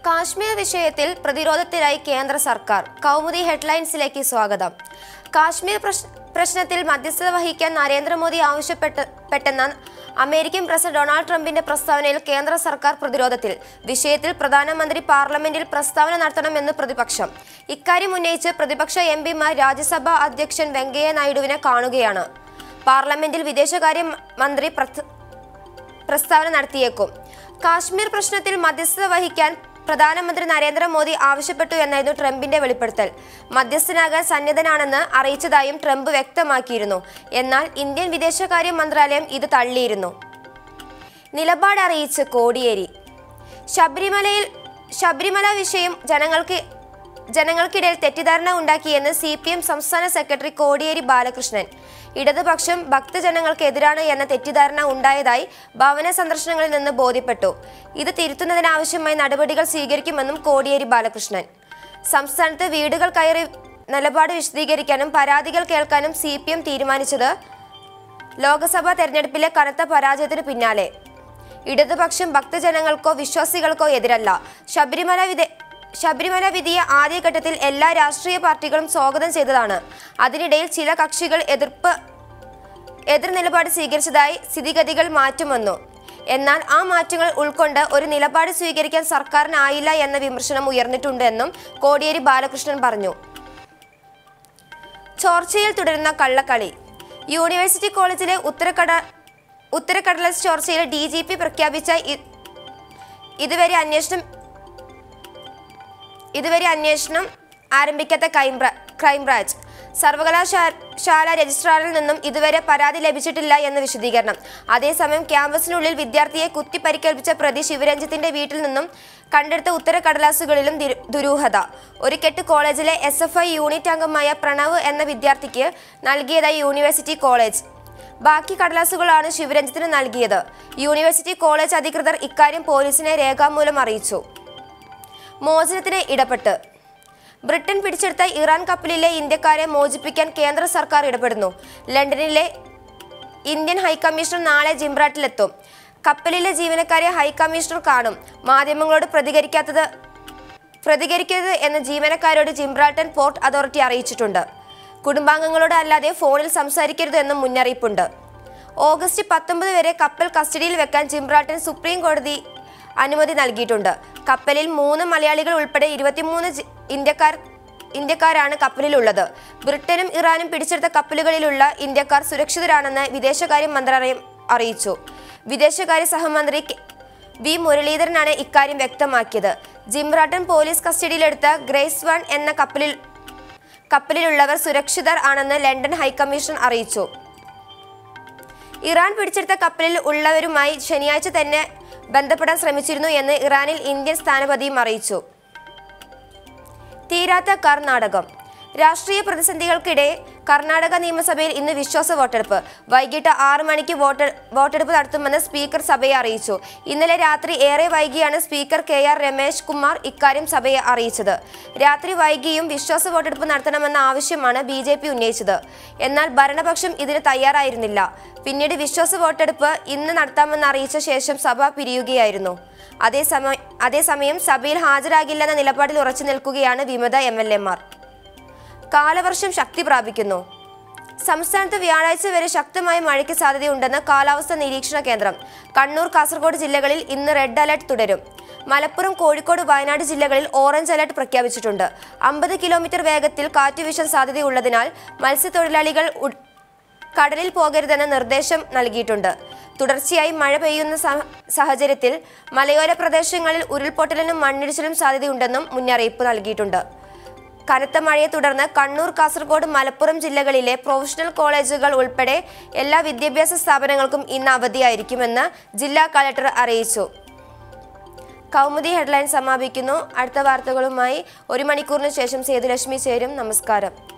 കാശ്മീർ വിഷയത്തിൽ പ്രതിരോധത്തിലായി കേന്ദ്ര സർക്കാർ കൗമുദി ഹെഡ്ലൈൻസിലേക്ക് സ്വാഗതം കാശ്മീർ പ്രശ്- പ്രശ്നത്തിൽ മധ്യസ്ഥത വഹിക്കാൻ നരേന്ദ്രമോദി ആവശ്യപ്പെട്ടെന്ന അമേരിക്കൻ പ്രസിഡന്റ് ഡൊണാൾഡ് ട്രംപിന്റെ പ്രസ്താവനയിൽ കേന്ദ്ര സർക്കാർ പ്രതിരോധത്തിൽ വിഷയത്തിൽ പ്രധാനമന്ത്രി പാർലമെന്റിൽ പ്രസ്താവന നടത്തണമെന്ന് പ്രതിപക്ഷം ഇക്കാര്യം ഉന്നയിച്ച് പ്രതിപക്ഷ എം പിമാർ രാജ്യസഭാ അധ്യക്ഷൻ വെങ്കയ്യ നായിഡുവിനെ കാണുകയാണ് പാർലമെന്റിൽ വിദേശകാര്യ മന്ത്രി പ്രഥ- പ്രസ്താവന നടത്തിയേക്കും കാശ്മീർ പ്രശ്നത്തിൽ മധ്യസ്ഥത വഹിക്കാൻ പ്രധാനമന്ത്രി നരേന്ദ്രമോദി ആവശ്യപ്പെട്ടു എന്നായിരുന്നു ട്രംപിന്റെ വെളിപ്പെടുത്തൽ മധ്യസ്ഥനാകാൻ സന്നദ്ധനാണെന്ന് അറിയിച്ചതായും ട്രംപ് വ്യക്തമാക്കിയിരുന്നു എന്നാൽ ഇന്ത്യൻ വിദേശകാര്യ മന്ത്രാലയം ഇത് തള്ളിയിരുന്നു നിലപാട് അറിയിച്ച് കോടിയേരി ശബരിമലയിൽ ശബരിമല വിഷയം ജനങ്ങൾക്ക് ജനങ്ങൾക്കിടയിൽ തെറ്റിദ്ധാരണ ഉണ്ടാക്കിയെന്ന് സി പി എം സംസ്ഥാന സെക്രട്ടറി കോടിയേരി ബാലകൃഷ്ണൻ ഇടതുപക്ഷം ഭക്തജനങ്ങൾക്ക് എതിരാണ് എന്ന തെറ്റിദ്ധാരണ ഉണ്ടായതായി ഭവന സന്ദർശനങ്ങളിൽ നിന്ന് ബോധ്യപ്പെട്ടു ഇത് തിരുത്തുന്നതിനാവശ്യമായ നടപടികൾ സ്വീകരിക്കുമെന്നും കോടിയേരി ബാലകൃഷ്ണൻ സംസ്ഥാനത്ത് വീടുകൾ കയറി നിലപാട് വിശദീകരിക്കാനും പരാതികൾ കേൾക്കാനും സി പി എം തീരുമാനിച്ചത് ലോക്സഭാ തെരഞ്ഞെടുപ്പിലെ കനത്ത പരാജയത്തിന് പിന്നാലെ ഇടതുപക്ഷം ഭക്തജനങ്ങൾക്കോ വിശ്വാസികൾക്കോ എതിരല്ല ശബരിമല വിധ ശബരിമല വിധിയെ ആദ്യഘട്ടത്തിൽ എല്ലാ രാഷ്ട്രീയ പാർട്ടികളും സ്വാഗതം ചെയ്തതാണ് അതിനിടയിൽ ചില കക്ഷികൾ എതിർപ്പ് എതിർ നിലപാട് സ്വീകരിച്ചതായി സ്ഥിതിഗതികൾ മാറ്റം വന്നു എന്നാൽ ആ മാറ്റങ്ങൾ ഉൾക്കൊണ്ട് ഒരു നിലപാട് സ്വീകരിക്കാൻ സർക്കാരിനായില്ല എന്ന വിമർശനം ഉയർന്നിട്ടുണ്ടെന്നും കോടിയേരി ബാലകൃഷ്ണൻ പറഞ്ഞു ചോർച്ചയിൽ തുടരുന്ന കള്ളക്കളി യൂണിവേഴ്സിറ്റി കോളേജിലെ ഉത്തരക്കട ഉത്തരക്കടലസ് ചോർച്ചയിൽ ഡി ജി പി പ്രഖ്യാപിച്ച ഇ- ഇതുവരെ അന്വേഷണം ഇതുവരെ അന്വേഷണം ആരംഭിക്കാത്ത ക്രൈംബ്ര- ക്രൈംബ്രാഞ്ച് സർവകലാശാല രജിസ്ട്രാറിൽ നിന്നും ഇതുവരെ പരാതി ലഭിച്ചിട്ടില്ല എന്ന് വിശദീകരണം അതേസമയം ക്യാമ്പസിനുള്ളിൽ വിദ്യാർത്ഥിയെ കുത്തി പരിക്കേൽപ്പിച്ച പ്രതി ശിവരഞ്ജിത്തിന്റെ വീട്ടിൽ നിന്നും കണ്ടെടുത്ത ഉത്തരക്കടലാസുകളിലും ദിരു- ദുരൂഹത ഒരു കെട്ട് കോളേജിലെ എസ് എഫ് ഐ യൂണിറ്റ് അംഗമായ പ്രണവ് എന്ന വിദ്യാർത്ഥിക്ക് നൽകിയതായി യൂണിവേഴ്സിറ്റി കോളേജ് ബാക്കി കടലാസുകളാണ് ശിവരഞ്ജിത്തിന് നൽകിയത് യൂണിവേഴ്സിറ്റി കോളേജ് അധികൃതർ ഇക്കാര്യം പോലീസിനെ രേഖാമൂലം അറിയിച്ചു മോചനത്തിന് ഇടപെട്ട് ബ്രിട്ടൻ പിടിച്ചെടുത്ത ഇറാൻ കപ്പലിലെ ഇന്ത്യക്കാരെ മോചിപ്പിക്കാൻ കേന്ദ്ര സർക്കാർ ഇടപെടുന്നു ലണ്ടനിലെ ഇന്ത്യൻ ഹൈക്കമ്മീഷണർ നാളെ ജിംബ്രാട്ടിലെത്തും കപ്പലിലെ ജീവനക്കാരെ ഹൈക്കമ്മീഷണർ കാണും മാധ്യമങ്ങളോട് പ്രതികരിക്കാത്തത് പ്രതികരിക്കരുത് എന്ന് ജീവനക്കാരോട് ജിംബ്രാൾട്ടൺ പോർട്ട് അതോറിറ്റി അറിയിച്ചിട്ടുണ്ട് കുടുംബാംഗങ്ങളോട് അല്ലാതെ ഫോണിൽ സംസാരിക്കരുത് എന്നും മുന്നറിയിപ്പുണ്ട് ഓഗസ്റ്റ് പത്തൊമ്പത് വരെ കപ്പൽ കസ്റ്റഡിയിൽ വെക്കാൻ ജിംബ്രാൾട്ടൺ സുപ്രീം കോടതി അനുമതി നൽകിയിട്ടുണ്ട് കപ്പലിൽ മൂന്ന് മലയാളികൾ ഉൾപ്പെടെ ഇരുപത്തിമൂന്ന് ജി- ഇന്ത്യക്കാർ ഇന്ത്യക്കാരാണ് കപ്പലിലുള്ളത് ബ്രിട്ടനും ഇറാനും പിടിച്ചെടുത്ത കപ്പലുകളിലുള്ള ഇന്ത്യക്കാർ സുരക്ഷിതരാണെന്ന് വിദേശകാര്യ മന്ത്രാലയം അറിയിച്ചു വിദേശകാര്യ സഹമന്ത്രി കെ- വി മുരളീധരനാണ് ഇക്കാര്യം വ്യക്തമാക്കിയത് ജിംബ്രാട്ടൺ പോലീസ് കസ്റ്റഡിയിലെടുത്ത ഗ്രേസ് വൺ എന്ന കപ്പലിൽ കപ്പലിലുള്ളവർ സുരക്ഷിതർ ആണെന്ന് ലണ്ടൻ ഹൈക്കമ്മീഷൻ അറിയിച്ചു ഇറാൻ പിടിച്ചെടുത്ത കപ്പലിൽ ഉള്ളവരുമായി ശനിയാഴ്ച തന്നെ ബന്ധപ്പെടാൻ ശ്രമിച്ചിരുന്നു എന്ന് ഇറാനിൽ ഇന്ത്യൻ സ്ഥാനപതിയും അറിയിച്ചു തീരാത്ത കർണാടകം രാഷ്ട്രീയ പ്രതിസന്ധികൾക്കിടെ കർണാടക നിയമസഭയിൽ ഇന്ന് വിശ്വാസ വോട്ടെടുപ്പ് വൈകിട്ട് ആറ് മണിക്ക് വോട്ടെ വോട്ടെടുപ്പ് നടത്തുമെന്ന് സ്പീക്കർ സഭയെ അറിയിച്ചു ഇന്നലെ രാത്രി ഏറെ വൈകിയാണ് speaker K R Ramesh Kumar ഇക്കാര്യം സഭയെ അറിയിച്ചത് രാത്രി വൈകിയും വിശ്വാസ വോട്ടെടുപ്പ് നടത്തണമെന്ന ആവശ്യമാണ് ബി ജെ പി ഉന്നയിച്ചത് എന്നാൽ ഭരണപക്ഷം ഇതിന് തയ്യാറായിരുന്നില്ല പിന്നീട് വിശ്വാസ വോട്ടെടുപ്പ് ഇന്ന് നടത്താമെന്ന് അറിയിച്ച ശേഷം സഭ പിരിയുകയായിരുന്നു അതേസമയം അതേസമയം സഭയിൽ ഹാജരാകില്ലെന്ന നിലപാടിൽ ഉറച്ചു നിൽക്കുകയാണ് വിമത എം എൽ എമാർ കാലവർഷം ശക്തി പ്രാപിക്കുന്നു സംസ്ഥാനത്ത് വ്യാഴാഴ്ച വരെ ശക്തമായ മഴയ്ക്ക് സാധ്യതയുണ്ടെന്ന് കാലാവസ്ഥാ നിരീക്ഷണ കേന്ദ്രം കണ്ണൂർ കാസർഗോഡ് ജില്ലകളിൽ ഇന്ന് റെഡ് അലർട്ട് തുടരും മലപ്പുറം കോഴിക്കോട് വയനാട് ജില്ലകളിൽ ഓറഞ്ച് അലർട്ട് പ്രഖ്യാപിച്ചിട്ടുണ്ട് അമ്പത് കിലോമീറ്റർ വേഗത്തിൽ കാറ്റ് വീശാൻ സാധ്യതയുള്ളതിനാൽ മത്സ്യത്തൊഴിലാളികൾ ഉ- കടലിൽ പോകരുതെന്ന നിർദ്ദേശം നൽകിയിട്ടുണ്ട് തുടർച്ചയായി മഴ പെയ്യുന്ന സഹ- സാഹചര്യത്തിൽ മലയോര പ്രദേശങ്ങളിൽ ഉരുൾപൊട്ടലിനും മണ്ണിടിച്ചിലും സാധ്യതയുണ്ടെന്നും മുന്നറിയിപ്പ് നൽകിയിട്ടുണ്ട് കനത്ത മഴയെ തുടർന്ന് കണ്ണൂർ കാസർഗോഡ് മലപ്പുറം ജില്ലകളിലെ പ്രൊഫഷണൽ കോളേജുകൾ ഉൾപ്പെടെ എല്ലാ വിദ്യാഭ്യാസ സ്ഥാപനങ്ങൾക്കും ഇന്ന് അവധിയായിരിക്കുമെന്ന് ജില്ലാ കളക്ടർ അറിയിച്ചു കൗമുദി ഹെഡ്ലൈൻ സമാപിക്കുന്നു അടുത്ത വാർത്തകളുമായി ഒരു മണിക്കൂറിന് ശേഷം സേതുലക്ഷ്മി ചേരും നമസ്കാരം